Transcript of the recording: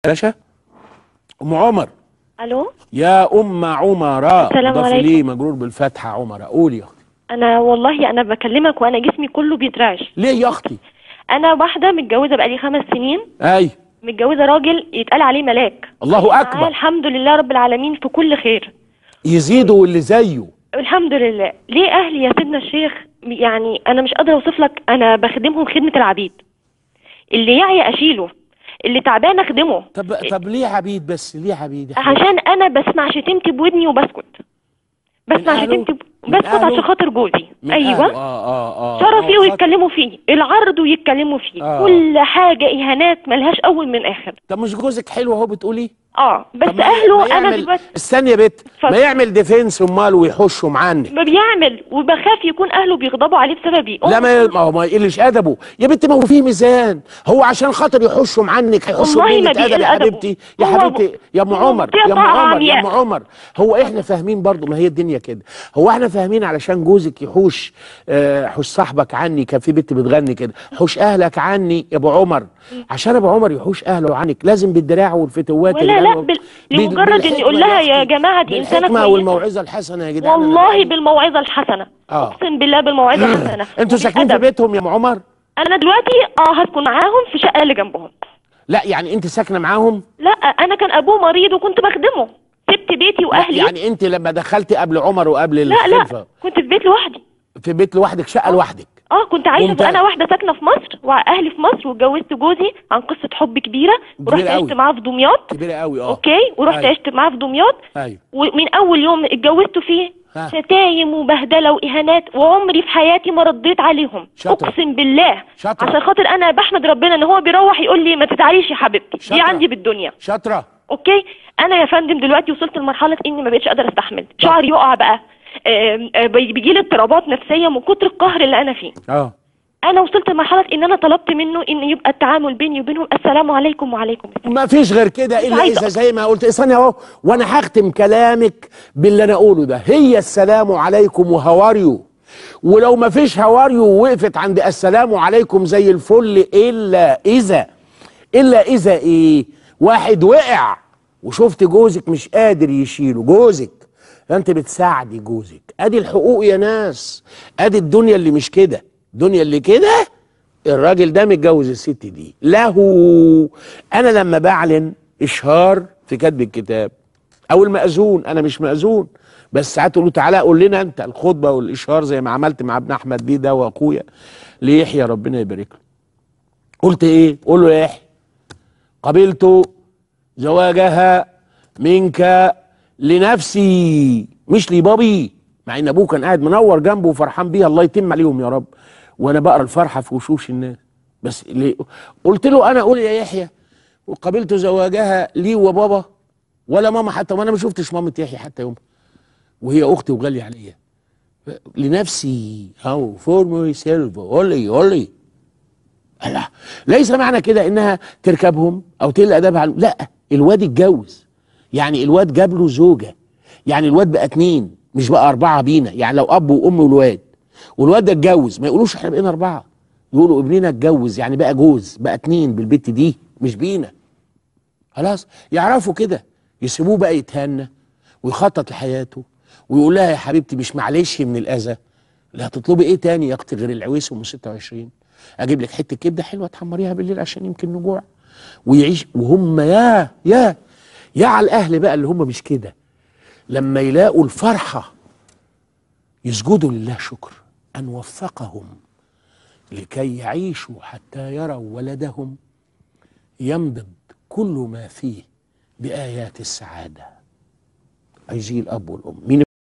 باشا ام عمر الو يا ام عمر السلام ضاف عليكم. ليه مجرور بالفتحه عمر قولي يا اختي انا والله انا بكلمك وانا جسمي كله بيترعش ليه يا اختي انا واحده متجوزه بقالي خمس سنين اي متجوزه راجل يتقال عليه ملاك الله معاه اكبر الحمد لله رب العالمين في كل خير يزيدوا واللي زيه الحمد لله ليه اهلي يا سيدنا الشيخ يعني انا مش قادره اوصف لك انا بخدمهم خدمه العبيد اللي يعي اشيله اللي تعبان اخدمه طب طب ليه عبيد بس ليه عبيد يا حبيبي؟ عشان انا بسمع شتيمتي بودني وبسكت بسمع أهله؟ شتيمتي ب- من بسكت أهله؟ عشان خاطر جوزي من ايوه أهله. اه اه اه شرفي آه، ويتكلموا فيه العرض ويتكلموا فيه آه. كل حاجة إهانات ملهاش أول من آخر طب مش جوزك حلو اهو بتقولي اه بس طب ما- أهله ما أنا يعمل- دلوقتي استني يا بت ما اتفضل. يعمل ديفنس امال ويحشهم عنك ما بيعمل وبخاف يكون أهله بيغضبوا عليه بسببي لا ما ما هو ما يقلش ادبه يا بنت ما هو فيه ميزان هو عشان خاطر يحشهم عنك هيحشوا والله بقلة ما بيقل ادب يا أدبه. حبيبتي يا هو حبيبتي يا ام هو عمر يا ام قطع عمر يا ام عمياء. عمر هو احنا فاهمين برضو ما هي الدنيا كده هو احنا فاهمين علشان جوزك يحوش آه، حوش صاحبك عني كان في بنت بتغني كده حوش اهلك عني يا ابو عمر عشان ابو عمر يحوش اهله عنك لازم بالدراع والفتوات ولا اللي لا قالوا- بال... بال- لمجرد إني بالحكمة أقول لها يا أختي. جماعة دي إنسانة بالحكمة كويسة والموعظة الحسنة يا جدعان أنا والله بقول. بالموعظة الحسنة آه. أقسم بالله بالموعظة الحسنة انتوا ساكنين في وبالأدب. بيتهم يا ام عمر أنا دلوقتي اه هسكن معاهم في شقة اللي جنبهم لا يعني انت ساكنه معاهم لا أنا كان أبوه مريض وكنت بخدمه سبت بيتي وأهلي يعني انت لما دخلتي قبل عمر وقبل لا الخلفه لا كنت في بيت لوحدي في بيت لوحدك شقه لوحدك اه كنت عايشه ممتاز. انا واحده ساكنه في مصر واهلي في مصر واتجوزت جوزي عن قصه حب كبيره ورحت كبيرة عشت أوي. معاه في دمياط كبيره قوي اه اوكي ورحت أيوة. عشت معاه في دمياط ايوه ومن اول يوم اتجوزته فيه ها. شتايم وبهدله واهانات وعمري في حياتي ما رديت عليهم شاطرة. اقسم بالله شاطرة. عشان خاطر انا بحمد ربنا ان هو بيروح يقول لي ما تزعليش يا حبيبتي دي شاطرة. عندي بالدنيا شاطره اوكي انا يا فندم دلوقتي وصلت لمرحله اني ما بقتش قادره استحمل شعري يقع بقى بيجي لي اضطرابات نفسيه من كتر القهر اللي انا فيه اه انا وصلت لمرحله ان انا طلبت منه ان يبقى التعامل بيني وبينهم السلام عليكم وعليكم السلام ما فيش غير كده الا عايزة اذا زي ما قلت استني اهو وانا هختم كلامك باللي انا اقوله ده هي السلام عليكم وهواريو ولو ما فيش هواريو وقفت عند السلام عليكم زي الفل الا اذا الا اذا ايه واحد وقع وشفت جوزك مش قادر يشيله جوزك فانت بتساعدي جوزك ادي الحقوق يا ناس ادي الدنيا اللي مش كده الدنيا اللي كده الراجل ده متجوز الست دي له انا لما بعلن اشهار في كتب الكتاب او المأذون انا مش مأذون بس ساعات تقول له تعالى قول لنا انت الخطبه والاشهار زي ما عملت مع ابن احمد بيه ده واخويا ليحيى ربنا يبارك له قلت ايه قول له يا يحيى قبلت زواجها منك لنفسي مش لبابي مع ان ابوه كان قاعد منور جنبه وفرحان بيها الله يتم عليهم يا رب وانا بقرا الفرحه في وشوش الناس بس ليه قلت له انا قول يا يحيى وقبلت زواجها لي وبابا ولا ماما حتى وانا ما شفتش مامة يحيى حتى يوم وهي اختي وغاليه عليا لنفسي هاو فور ماي سيلف قولي قولي لا ليس معنى كده انها تركبهم او تقل ادبها على- لا الواد اتجوز يعني الواد جاب له زوجه يعني الواد بقى اتنين مش بقى اربعه بينا يعني لو اب وام والواد والواد ده اتجوز ما يقولوش احنا بقينا اربعه يقولوا ابننا اتجوز يعني بقى جوز بقى اتنين بالبت دي مش بينا خلاص يعرفوا كده يسيبوه بقى يتهنى ويخطط لحياته ويقول لها يا حبيبتي مش معلش من الاذى لا هتطلبي ايه تاني يا اختي غير العويس ام 26 اجيب لك حته كبده حلوه تحمريها بالليل عشان يمكن نجوع ويعيش وهم يا يا يا على الاهل بقى اللي هم مش كده لما يلاقوا الفرحه يسجدوا لله شكر ان وفقهم لكي يعيشوا حتى يروا ولدهم ينبض كل ما فيه بايات السعاده عايزين الاب والام مين